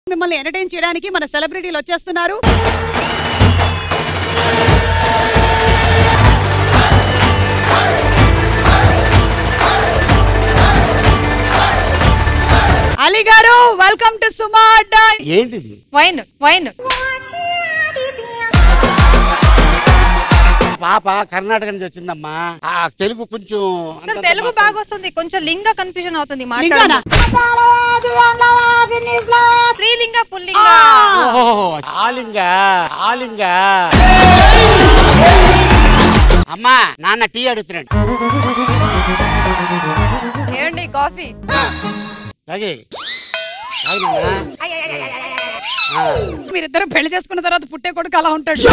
మిమ్మల్ని ఎంటర్టైన్ చేయడానికి మన సెలబ్రిటీలు వచ్చేస్తున్నారు అలీ గారు వెల్కమ్ టు సుమా అడ్డా ఏంటిది వైన్ వైన్ పాప కర్ణాటక నుంచి వచ్చిందమ్మా ఆ తెలుగు కొంచెం సార్ అంతంత తెలుగు మాత్రం. బాగా వస్తుంది కొంచెం లింగ కన్ఫ్యూజన్ అవుతుంది లింగానా? స్త్రీలింగ పుల్లింగ ఓహో ఆలింగా ఆలింగా అమ్మా నాన్న టీ అడుగుతున్నాడు ఏమండి కాఫీ తాగి తాగి నాన్నా. ఆ. మీరిద్దరు పెళ్లి చేసుకున్న తర్వాత పుట్టే కొడుకు అలా ఉంటాడు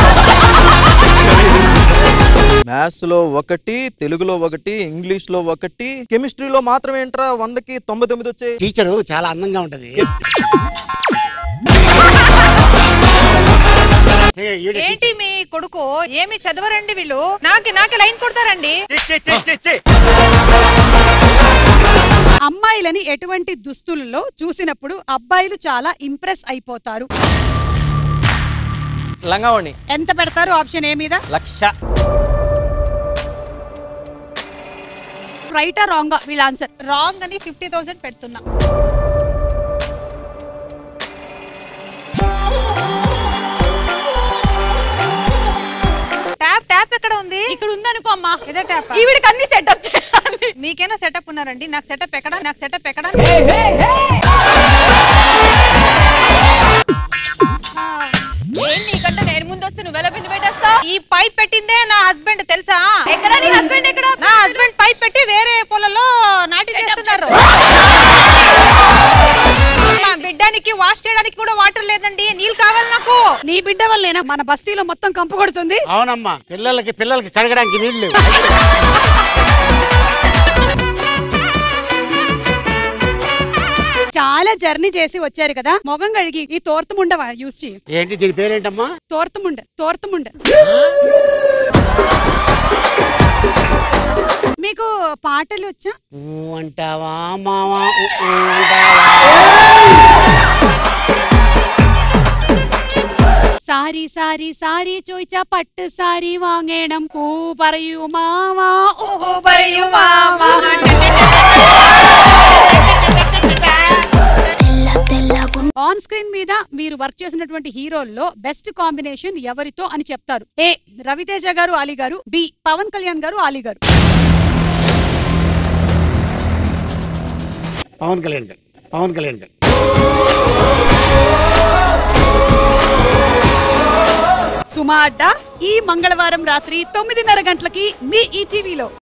మ్యాథ్స్ లో ఒకటి తెలుగులో ఒకటి ఇంగ్లీష్ లో ఒకటి కెమిస్ట్రీలో మాత్రం ఏంట్రా వందకి తొంభై తొమ్మిది వచ్చాయి టీచరు చాలా అందంగా ఉంటది ఏ, ఈవిడ ఏంటి మీ కొడుకు ఏమి చదవరండి వీళ్ళు నాకి నాకి లైన్ కొడతారండి అమ్మాయిలని ఎటువంటి దుస్తులలో చూసినప్పుడు అబ్బాయిలు చాలా ఇంప్రెస్ అయిపోతారు లంగావణి ఎంత పెడతారు ఆప్షన్ ఏ మీద లక్ష రైటా రాంగా వీళ్ళ ఆన్సర్ రాంగ్ అని ఫిఫ్టీ థౌసండ్ పెడుతున్నా ట్యాప్ ట్యాప్ ఎక్కడ ఉంది ఇక్కడ ఉందనుకో అమ్మా ఇదే ట్యాప్ ఈవిడికి అన్ని సెటప్ చేయాలి మీకేనా సెటప్ ఉన్నారండి నాకు సెటప్ ఎక్కడ నాకు సెటప్ ఎక్కడ ఏం నీకంటే నేను ముందు వస్తే నువ్వెలా బిందు పెట్టేస్తావు ఈ పైప్ పెట్టిందే నా హస్బెండ్ తెలుసా ఎక్కడ నీ హస్బెండ్ ఎక్కడ నా హస్బెండ్ పైప్ పెట్టి వేరే పొలంలో నాటి చేస్తున్నారు మా బిడ్డానికి వాష్ చేయడానికి కూడా వాటర్ లేదండి నీళ్ళు కావాలి నాకు నీ బిడ్డ వల్లేనా మన బస్తీలో మొత్తం కంపు కొడుతుంది అవునమ్మా పిల్లలకి పిల్లలకి కడగడానికి నీళ్ళు లేవు. చాలా జర్నీ చేసి వచ్చారు కదా మొగం కడిగి ఈ తోర్తముండ యూస్ చేయి ఏంటి దీని పేరేంటమ్మా తోర్తముండ తోర్తముండ మీకు పాటలు వచ్చా ఊ అంటావా మావా ఊ ఊ అంటావా സാരി സാരി സാരി ചോദിച്ച പട്ട് സാരി വാങ്ങണം പൂ പറയൂ മാമാ ഓ പറയൂ മാമാ ఆన్ స్క్రీన్ మీద మీరు వర్క్ చేసినటువంటి హీరోల్లో బెస్ట్ కాంబినేషన్ ఎవరితో అని చెప్తారు ఏ రవితేజ గారు అలీ గారు బి పవన్ కళ్యాణ్ గారు అలీ గారు పవన్ కళ్యాణ్ గారు పవన్ కళ్యాణ్ గారు సుమా అడ్డా ఈ మంగళవారం రాత్రి తొమ్మిదిన్నర గంటలకి మీ ఈ టీవీలో